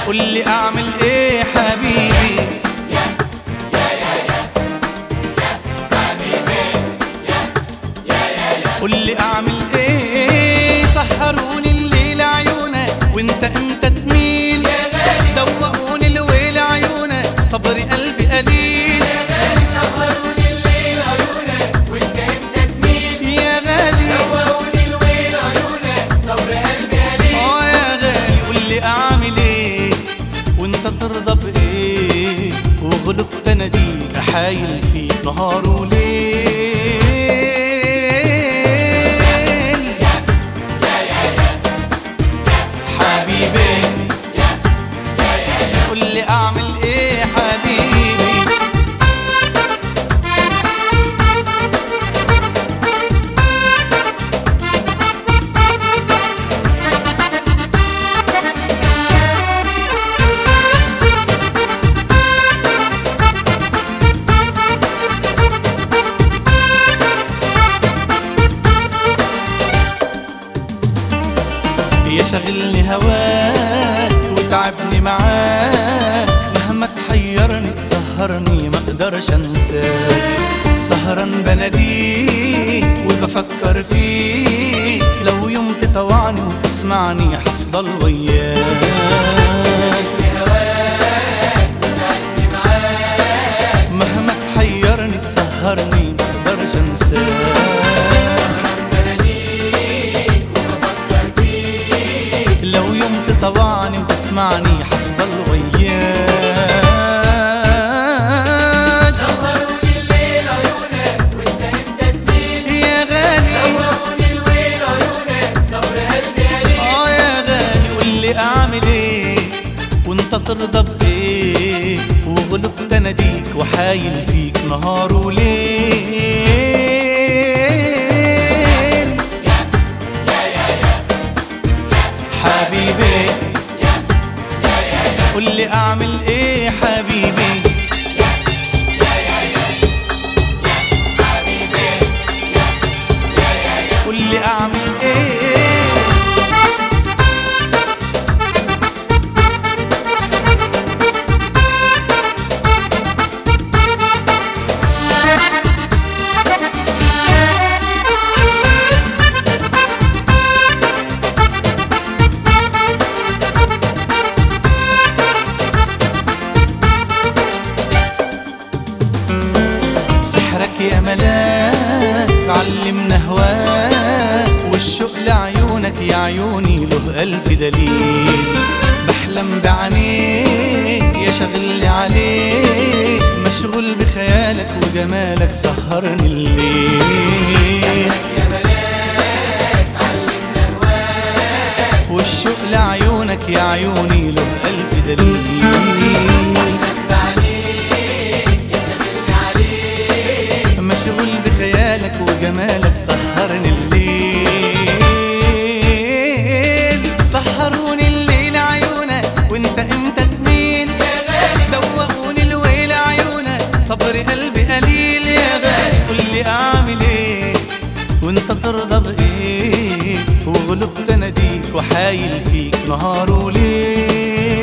قول لي اعمل ايه حبيبي قول لي اعمل ايه سهروني الليل عيونك وانت امتى تميل دوقوني الويل عيونك صبري قلبي قليل سهروني الليل عيونك وانت امتى تميل يا غالي دوقوني الويل عيونك صبر قلبي قليل اه يا غالي قول لي اعمل ايه وانت ترضى بايه وغلبت اناديك احايل فيك نهار وليل حبيبي قول لي اعمل ايه حبيبي يا شغلني هواك وتعبني معاك مهما تحيرني تسهرني ما اقدرش انساك سهران بناديك وبفكر فيك لو يوم تطوعني وتسمعني حفضل وياك مهما تحيرني تسهرني ما اقدرش انساك لو يوم تطوعني وتسمعني حفضل وياك سهروني الليل عيونك وانت امتى تميل يا غالي دوقوني الويل عيونك صبر قلبي قليل اه يا غالي قول لي اعمل ايه وانت ترضى بايه وغلبت اناديك وحايل فيك نهار وليل حبيبي قول لي اعمل ايه حبيبي قول لي اعمل ايه سحرك يا ملاك علمنا هواك والشوق لعيونك يا عيوني له ألف دليل بحلم بعينيك يا شغلي عليك مشغول بخيالك وجمالك سهرني الليل والشوق لعيونك يا عيوني له ألف دليل مشغول بخيالك وجمالك سهرني الليل سهروني الليل عيونك وانت امتى تميل دوقوني الويل عيونك صبري قلبي قليل يا غالي قول لي اعمل ايه وانت ترضى بايه وغلبت اناديك وحايل فيك نهار وليل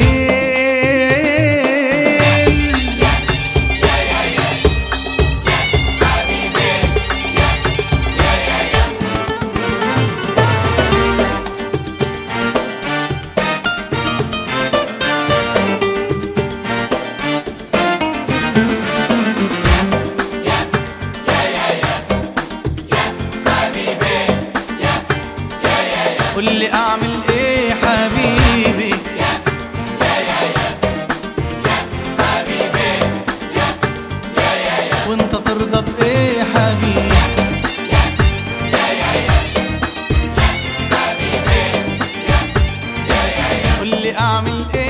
قول لي اعمل ايه حبيبي وانت ترضى بايه حبيبي قول لي اعمل ايه